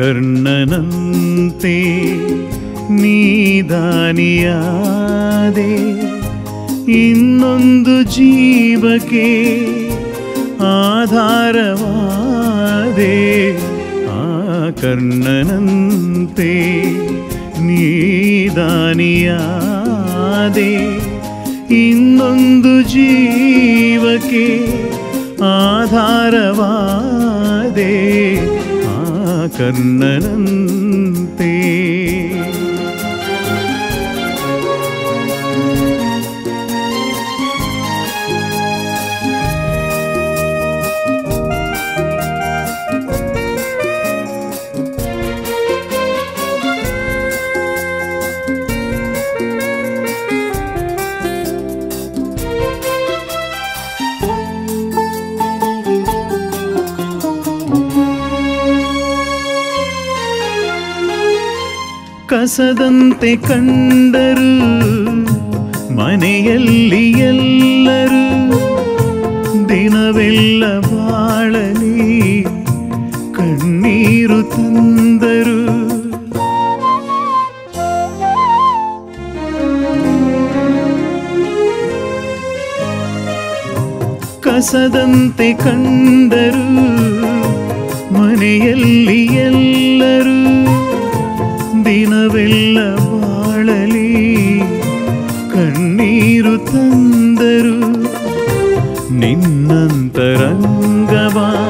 ಕರ್ಣನಂತೆ ನೀದಾನಿಯಾದೆ ಇನ್ನೊಂದು ಜೀವಕ್ಕೆ ಆಧಾರವಾದೆ ಆ ಕರ್ಣನಂತೆ ನೀದಾನಿಯಾದೆ ಇನ್ನೊಂದು ಜೀವಕ್ಕೆ ಆಧಾರವಾದೆ ಆ ಕರ್ಣನಂತೆ ಕಸದಂತೆ ಕಂಡರು ಮನೆಯಲ್ಲಿ ಎಲ್ಲರೂ ದಿನವೆಲ್ಲ ಬಾಳಲಿ ಕಣ್ಣೀರು ತಂದರು ಕಸದಂತೆ ಕಂಡರು ಮನೆಯಲ್ಲಿ ಎಲ್ಲರೂ ದಿನವೆಲ್ಲ ಬಾಳಲಿ ಕಣ್ಣೀರು ತಂದರು ನಿನ್ನಂತರಂಗವ